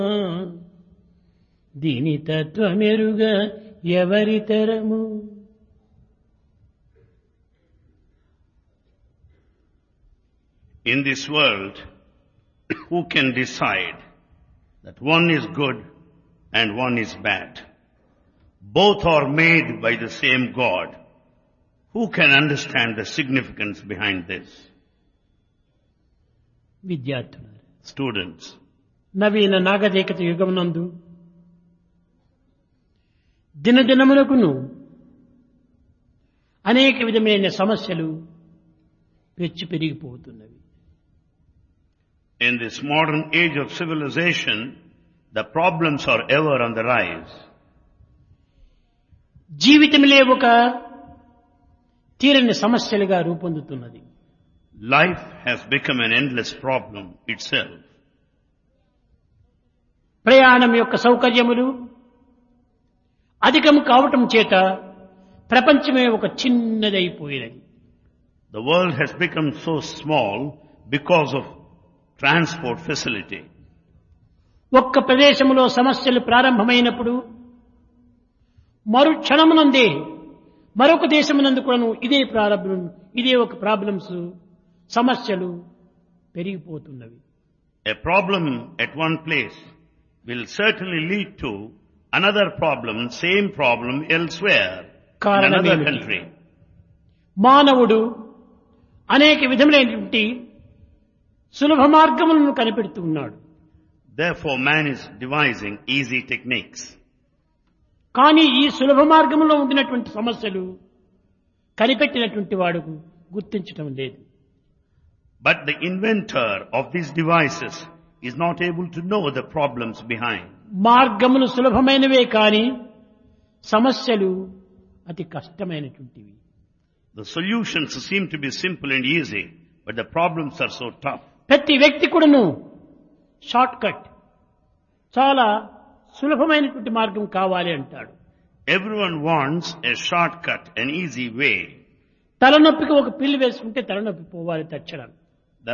దీని తత్వమెరుగ ఎవరి తరము In this world, who can decide that one is good and one is bad? Both are made by the same God. Who can understand the significance behind this? విద్యార్థులు Students, నవీన నాగరికత యుగమునందు దినదినములకును అనేక విధమైన సమస్యలు పెచ్చు పెరిగిపోతున్నవి in this modern age of civilization, the problems are ever on the rise. జీవితములే ఒక తీరని సమస్యలుగా రూపొందుతున్నది Life has become an endless problem itself. ప్రయాణం యొక్క సౌకర్యములు అధికము కావటం చేత ప్రపంచమే ఒక చిన్నదైపోయినది The world has become so small because of transport facility. ఒక్క ప్రదేశములో సమస్యలు ప్రారంభమైనప్పుడు మరు క్షణమునందే మరొక దేశమునందు కూడాను ఇదే ప్రారంభం ఇదే ఒక ప్రాబ్లమ్స్ సమస్యలు పెరిగిపోతున్నవి A problem at one place will certainly lead to another problem, same problem elsewhere, in కారణం another ఏమిటి? country. మానవుడు అనేక విధములైనటువంటి సులభ మార్గములను కనిపెడుతూ ఉన్నాడు Therefore man is devising easy techniques. కానీ ఈ సులభ మార్గంలో ఉండినటువంటి సమస్యలు కనిపెట్టినటువంటి వాడుకు గుర్తించటం లేదు But the inventor of these devices is not able to know the problems behind. మార్గములు సులభమైనవే కానీ సమస్యలు అతి కష్టమైనటువంటివి The solutions seem to be simple and easy, but the problems are so tough. ప్రతి వ్యక్తి కూడాను షార్ట్ కట్ చాలా సులభమైనటువంటి మార్గం కావాలి అంటాడు Everyone wants a shortcut, an easy way. తలనొప్పికి ఒక పిల్లి వేసుకుంటే తలనొప్పి పోవాలి తక్షణం